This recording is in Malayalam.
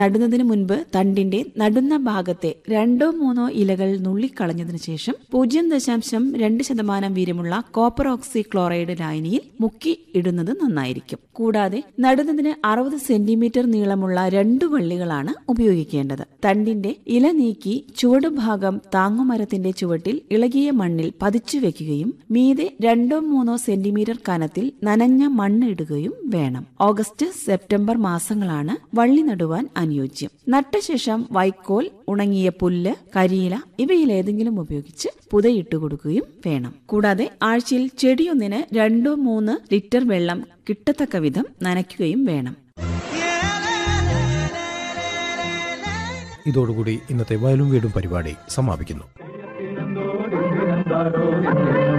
നടുന്നതിന് മുൻപ് തണ്ടിന്റെ നടുന്ന ഭാഗത്തെ രണ്ടോ മൂന്നോ ഇലകൾ നുള്ളിക്കളഞ്ഞതിനു ശേഷം പൂജ്യം ദശാംശം രണ്ട് ശതമാനം വീര്യമുള്ള കോപ്പർ ഓക്സി ക്ലോറൈഡ് ലായനിയിൽ മുക്കി ഇടുന്നത് നന്നായിരിക്കും കൂടാതെ നടുന്നതിന് അറുപത് സെന്റിമീറ്റർ നീളമുള്ള രണ്ടു വള്ളികളാണ് ഉപയോഗിക്കേണ്ടത് തണ്ടിന്റെ ഇല നീക്കി ചുവടുഭാഗം താങ്ങുമരത്തിന്റെ ചുവട്ടിൽ ഇളകിയ മണ്ണിൽ പതിച്ചു വെക്കുകയും മീതെ രണ്ടോ മൂന്നോ സെന്റിമീറ്റർ കനത്തിൽ നനഞ്ഞ മണ്ണ് ഇടുകയും വേണം ഓഗസ്റ്റ് സെപ്റ്റംബർ മാസങ്ങളാണ് വള്ളി നടുവാൻ അനുയോജ്യം നട്ട ശേഷം വൈക്കോൽ ഉണങ്ങിയ പുല്ല് കരിയില ഇവയിലേതെങ്കിലും ഉപയോഗിച്ച് പുതയിട്ട് കൊടുക്കുകയും വേണം കൂടാതെ ആഴ്ചയിൽ ചെടിയൊന്നിന് രണ്ടോ മൂന്ന് ലിറ്റർ വെള്ളം കിട്ടത്തക്ക വിധം നനയ്ക്കുകയും വേണം ഇതോടുകൂടി ഇന്നത്തെ വയലും വീടും പരിപാടി സമാപിക്കുന്നു ോ